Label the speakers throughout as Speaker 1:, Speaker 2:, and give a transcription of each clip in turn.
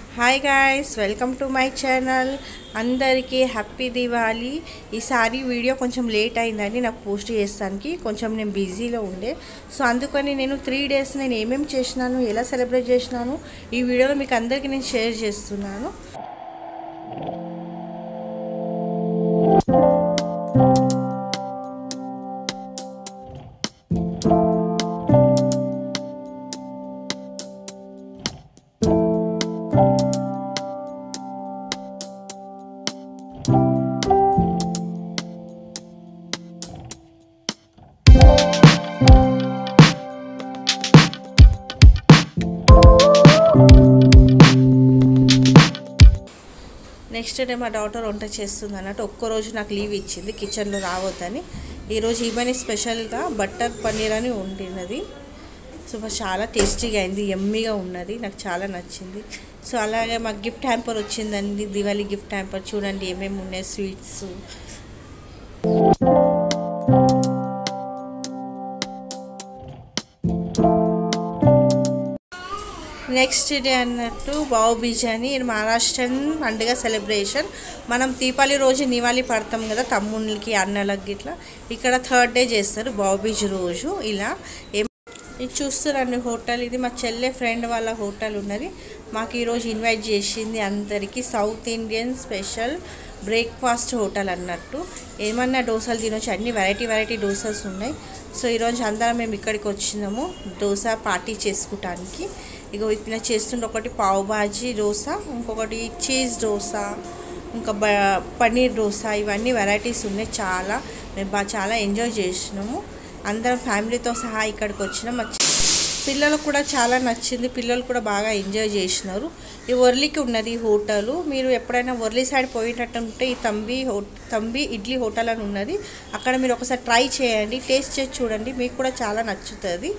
Speaker 1: hi guys welcome to my channel అందరికీ happy Diwali ఈసారి video కొంచెం లేట్ అయిందండి నాకు పోస్ట్ చేస్తానికి కొంచెం నేను బిజీలో ఉండే సో అందుకని నేను త్రీ డేస్ నేను ఏమేమి చేసినాను ఎలా సెలబ్రేట్ చేసినాను ఈ వీడియోలో మీకు అందరికీ నేను షేర్ చేస్తున్నాను నెక్స్ట్ డే మా డాటర్ వంట చేస్తుంది అన్నట్టు ఒక్క రోజు నాకు లీవ్ ఇచ్చింది కిచెన్లో రావద్దని ఈరోజు ఈమెని స్పెషల్గా బట్టర్ పన్నీర్ అని వండినది సో మరి చాలా టేస్టీగా అయింది ఎమ్మీగా ఉన్నది నాకు చాలా నచ్చింది సో అలాగే మాకు గిఫ్ట్ హ్యాంపర్ వచ్చిందండి దివాళీ గిఫ్ట్ హ్యాంపర్ చూడండి ఏమేమి ఉన్నాయి స్వీట్స్ నెక్స్ట్ డే అన్నట్టు బావు బీజ్ అని ఇది మహారాష్ట్రన్ పండుగ సెలబ్రేషన్ మనం దీపావళి రోజు నివాళి పడతాం కదా తమ్ముళ్ళకి అన్నలకి ఇట్లా ఇక్కడ థర్డ్ డే చేస్తారు బావు బీజ్ రోజు ఇలా ఏం ఇది చూస్తారండి హోటల్ ఇది మా చెల్లె ఫ్రెండ్ వాళ్ళ హోటల్ ఉన్నది మాకు ఈరోజు ఇన్వైట్ చేసింది అందరికీ south Indian special breakfast hotel అన్నట్టు ఏమన్నా దోశలు తినొచ్చు అన్ని వెరైటీ వెరైటీ దోశస్ ఉన్నాయి సో ఈరోజు అందరం మేము ఇక్కడికి వచ్చినాము దోశ పార్టీ చేసుకోవటానికి ఇగో ఇట్లా చేస్తుండే ఒకటి పావు బాజీ దోశ ఇంకొకటి చీజ్ దోశ ఇంకా బ పన్నీర్ దోశ ఇవన్నీ వెరైటీస్ ఉన్నాయి చాలా మేము బాగా చాలా ఎంజాయ్ చేసినాము అందరం ఫ్యామిలీతో సహా ఇక్కడికి వచ్చినాం మా చి- పిల్లలకు కూడా చాలా నచ్చింది పిల్లలు కూడా బాగా ఎంజాయ్ చేసినారు ఈ వర్లీకి ఉన్నది ఈ హోటల్ మీరు ఎప్పుడైనా వర్లీ సైడ్ పోయినట్టు ఉంటే ఈ తంబి హో తంబి ఇడ్లీ హోటల్ అని ఉన్నది అక్కడ మీరు ఒకసారి ట్రై చేయండి టేస్ట్ చేసి చూడండి మీకు కూడా చాలా నచ్చుతుంది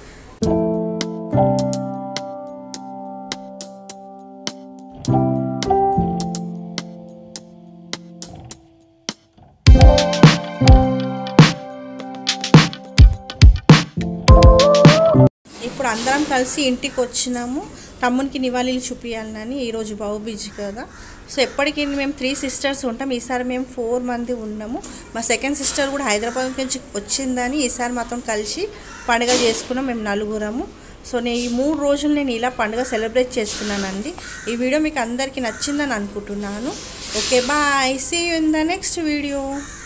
Speaker 1: ఇప్పుడు అందరం కలిసి ఇంటికి వచ్చినాము తమ్మునికి నివాళీలు చూపించాలని ఈరోజు బీచ్ కదా సో ఎప్పటికీ మేము త్రీ సిస్టర్స్ ఉంటాం ఈసారి మేము ఫోర్ మంది ఉన్నాము మా సెకండ్ సిస్టర్ కూడా హైదరాబాద్ నుంచి వచ్చిందని ఈసారి మాతో కలిసి పండుగ చేసుకున్నాం మేము నలుగురము సో నేను ఈ మూడు రోజులు నేను ఇలా పండుగ సెలబ్రేట్ చేసుకున్నానండి ఈ వీడియో మీకు అందరికీ నచ్చిందని అనుకుంటున్నాను okay bye see you in the next video